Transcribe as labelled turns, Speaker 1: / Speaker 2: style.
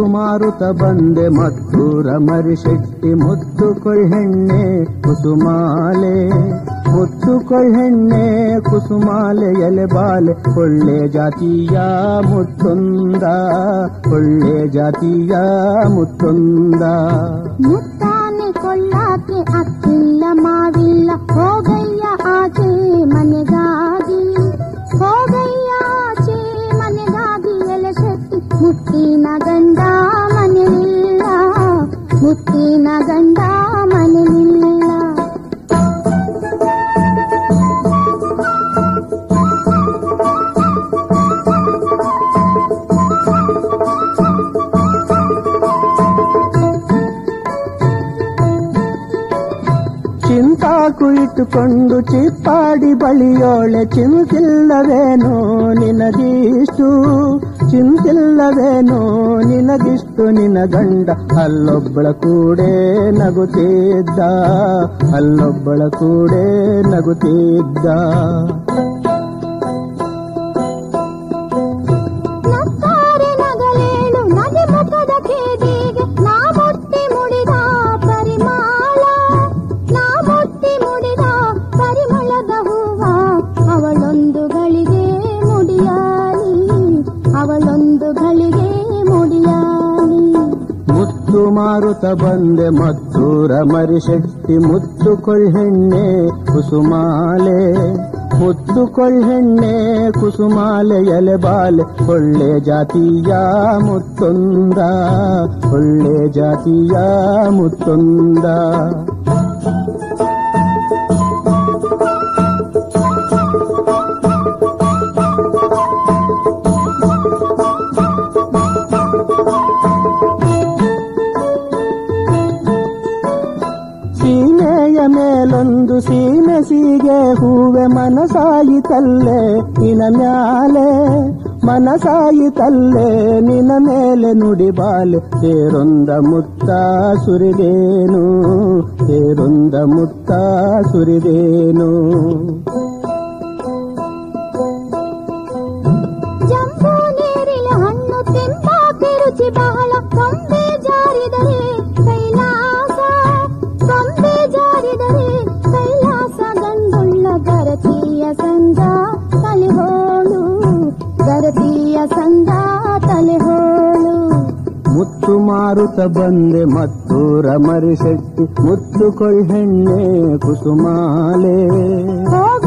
Speaker 1: ಮಾರುತ ಬಂದೆ ಮತ್ತೂರ ಮರಿಶೆಟ್ಟಿ ಮುತ್ತು ಕೊಳ್ಹೆಣ್ಣೆ ಕುಸುಮಾಲೆ ಮುತ್ತು ಕೊಳ್ಹೆಣ್ಣೆ ಕುಸುಮಾಲೆ ಎಲೆ ಬಾಲೆ ಒಳ್ಳೆ ಜಾತಿಯ ಮುತ್ತೊಂದ ಒಳ್ಳೆ ಜಾತಿಯ ಮುತ್ತೊಂದ
Speaker 2: ಮುತ್ತಾನೆ ಕೊಳ್ಳಾಕೆ ಅಕ್ಕಿಲ್ಲ ಮಾವಿಲ್ಲ ಹೋಗಯ್ಯ ಆಚೆ ಮನೆಗಾಗಿ ಹೋಗಯ್ಯ ಆಚೆ ಮನೆಗಾಗಿ ಎಲೆ ಶೆಟ್ಟಿ ಮುತ್ತಿನ ಗಂಡ ಮನೆಯಿಲ್ಲ ಮುತ್ತಿನ ಗಂಡ ಮನೆಯಿಲ್ಲ
Speaker 1: ಚಿಂತಾಕು ಇಟ್ಟುಕೊಂಡು ಚಿಪ್ಪಾಡಿ ಬಳಿಯೋಳೆ ಚಿಂತಿಲ್ಲವೇನೋ ನಿನಗಿಷ್ಟು ಚಿಂತಿಲ್ಲವೇನೋ ನಿನಗಿಷ್ಟು ನಿನ ಗಂಡ ಅಲ್ಲೊಬ್ಬಳ ಕೂಡೆ ನಗುತ್ತಿದ್ದ ಅಲ್ಲೊಬ್ಬಳ ಕೂಡೆ ನಗುತ್ತಿದ್ದ
Speaker 2: ನಕ್ಕಾರೆ ನಗಲೇಳು ನಗೆ ಮುಖದ ಕೇದಿಗೆ ನಾ ಮುಟ್ಟಿ ಮುಡಿದ ಪರಿಮಳ ನಾ ಮುಟ್ಟಿ ಮುಡಿದ ಪರಿಮಳದ ಹೂವ ಅವಳೊಂದು ಗಳಿಗೆ ಮುಡಿಯಾಲಿ ಅವಳೊಂದು ಗಳಿಗೆ ಮುಡಿಯಾಲಿ
Speaker 1: ಮುತ್ತು ಮಾರುತ ಬಂದೆ ಮತ್ತೂರ ಮರಿಶೆಟ್ಟಿ ಮುತ್ತು ಕೊಳ್ಹೆಣ್ಣೆ ಕುಸುಮಾಲೆ ಮುತ್ತು ಕೊಳ್ಹೆಣ್ಣೆ ಕುಸುಮಾಲೆ ಎಲೆ ಬಾಲೆ ಒಳ್ಳೆ ಜಾತಿಯ ಮುತ್ತೊಂದ ಒಳ್ಳೆ ಜಾತಿಯ ಮುತ್ತೊಂದ ಸೀಮೆಯ ಮೇಲೊಂದು ಸೀಮೆ ಸೀಗೆ ಹೂವೆ ಮನಸಾಯಿತಲ್ಲೇ ನಿನ ಮ್ಯಾಲೆ ಮನಸಾಯಿತಲ್ಲೇ ನಿನ ಮೇಲೆ ನುಡಿಬಾಲೆ ತೇರೊಂದ ಮುತ್ತ ಸುರಿದೇನು ತೇರೊಂದ ಮುತ್ತ ಸುರಿದೇನು
Speaker 2: ಜಂಬೂ ನೀರಿನ ಹಣ್ಣು ತೆಂಪಾಕೆ ರುಚಿ ಬಹಳ ಕೊಂಬೆ ಜಾರಿದರೆ ಕೈಲಾಸ ಕೊಂಬೆ ಜಾರಿದರೆ ಕೈಲಾಸ ಗಂಡುಳ್ಳ ಗರತಿಯ ಸಂಗ ತಲೆಹೋಳು ಗರತಿಯ ಸಂಗ ತಲೆಹೋಳು
Speaker 1: ಮುತ್ತು ಮಾರುತ ಬಂದೆ ಮತ್ತೂರ ಮರಿಶೆಟ್ಟಿ ಮುತ್ತು ಕೊಳ್ಹೆಣ್ಣೆ ಕುಸುಮಾಲೆ
Speaker 2: ಹೋಗ